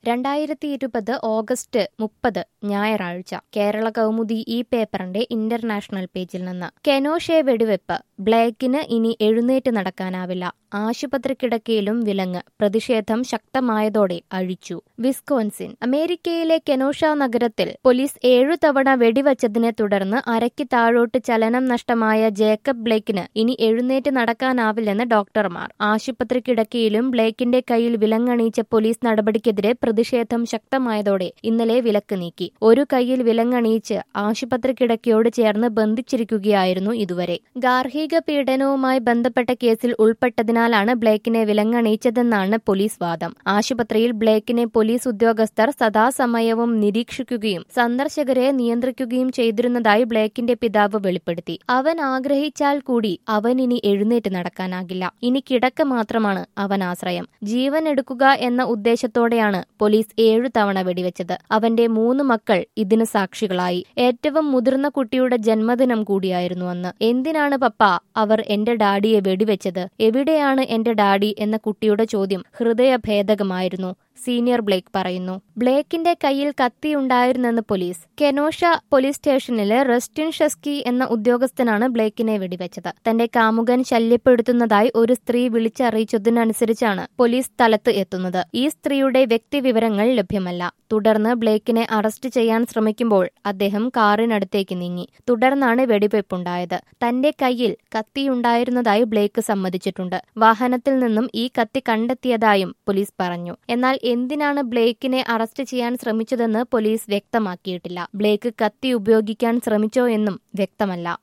രണ്ടായിരത്തി ഇരുപത് ഓഗസ്റ്റ് മുപ്പത് ഞായറാഴ്ച കേരള കൗമുദി ഈ പേപ്പറിന്റെ ഇന്റർനാഷണൽ പേജിൽ നിന്ന് കെനോഷെ വെടിവെപ്പ് ബ്ലേക്കിന് ഇനി എഴുന്നേറ്റ് നടക്കാനാവില്ല ആശുപത്രി കിടക്കയിലും വിലങ്ങ് പ്രതിഷേധം ശക്തമായതോടെ അഴിച്ചു വിസ്കോൻസിൻ അമേരിക്കയിലെ കെനോഷ നഗരത്തിൽ പോലീസ് ഏഴു തവണ വെടിവച്ചതിനെ തുടർന്ന് അരയ്ക്ക് താഴോട്ട് ചലനം നഷ്ടമായ ജേക്കബ് ബ്ലേക്കിന് ഇനി എഴുന്നേറ്റ് നടക്കാനാവില്ലെന്ന് ഡോക്ടർമാർ ആശുപത്രി കിടക്കയിലും ബ്ലേക്കിന്റെ കയ്യിൽ വിലങ്ങണിയിച്ച പോലീസ് നടപടിക്കെതിരെ പ്രതിഷേധം ശക്തമായതോടെ ഇന്നലെ വിലക്ക് നീക്കി ഒരു കൈയിൽ വിലങ്ങണിയിച്ച് ആശുപത്രി കിടക്കയോട് ചേർന്ന് ബന്ധിച്ചിരിക്കുകയായിരുന്നു ഇതുവരെ ഗാർഹിക പീഡനവുമായി ബന്ധപ്പെട്ട കേസിൽ ഉൾപ്പെട്ടതിനാലാണ് ബ്ലേക്കിനെ വിലങ്ങണിയിച്ചതെന്നാണ് പോലീസ് വാദം ആശുപത്രിയിൽ ബ്ലേക്കിനെ പോലീസ് ഉദ്യോഗസ്ഥർ സദാസമയവും നിരീക്ഷിക്കുകയും സന്ദർശകരെ നിയന്ത്രിക്കുകയും ചെയ്തിരുന്നതായി ബ്ലേക്കിന്റെ പിതാവ് വെളിപ്പെടുത്തി അവൻ ആഗ്രഹിച്ചാൽ കൂടി അവൻ ഇനി എഴുന്നേറ്റ് നടക്കാനാകില്ല ഇനി കിടക്ക മാത്രമാണ് അവൻ ആശ്രയം ജീവൻ എടുക്കുക എന്ന ഉദ്ദേശത്തോടെയാണ് പോലീസ് ഏഴു തവണ വെടിവെച്ചത് അവന്റെ മൂന്ന് മക്കൾ ഇതിന് സാക്ഷികളായി ഏറ്റവും മുതിർന്ന കുട്ടിയുടെ ജന്മദിനം കൂടിയായിരുന്നു അന്ന് എന്തിനാണ് പപ്പ അവർ എന്റെ ഡാഡിയെ വെടിവെച്ചത് എവിടെയാണ് എന്റെ ഡാഡി എന്ന കുട്ടിയുടെ ചോദ്യം ഹൃദയഭേദകമായിരുന്നു സീനിയർ ബ്ലേക്ക് പറയുന്നു ബ്ലേക്കിന്റെ കയ്യിൽ കത്തിയുണ്ടായിരുന്നെന്ന് പോലീസ് കെനോഷ പോലീസ് സ്റ്റേഷനിലെ റസ്റ്റിൻ ഷെസ്കി എന്ന ഉദ്യോഗസ്ഥനാണ് ബ്ലേക്കിനെ വെടിവെച്ചത് തന്റെ കാമുകൻ ശല്യപ്പെടുത്തുന്നതായി ഒരു സ്ത്രീ വിളിച്ചറിയിച്ചതിനനുസരിച്ചാണ് പോലീസ് സ്ഥലത്ത് എത്തുന്നത് ഈ സ്ത്രീയുടെ വ്യക്തിവിവരങ്ങൾ ലഭ്യമല്ല തുടർന്ന് ബ്ലേക്കിനെ അറസ്റ്റ് ചെയ്യാൻ ശ്രമിക്കുമ്പോൾ അദ്ദേഹം കാറിനടുത്തേക്ക് നീങ്ങി തുടർന്നാണ് വെടിവയ്പുണ്ടായത് തന്റെ കയ്യിൽ കത്തിയുണ്ടായിരുന്നതായി ബ്ലേക്ക് സമ്മതിച്ചിട്ടുണ്ട് വാഹനത്തിൽ നിന്നും ഈ കത്തി കണ്ടെത്തിയതായും പോലീസ് പറഞ്ഞു എന്നാൽ എന്തിനാണ് ബ്ലേക്കിനെ അറസ്റ്റ് ചെയ്യാൻ ശ്രമിച്ചതെന്ന് പോലീസ് വ്യക്തമാക്കിയിട്ടില്ല ബ്ലേക്ക് കത്തി ഉപയോഗിക്കാൻ ശ്രമിച്ചോ എന്നും വ്യക്തമല്ല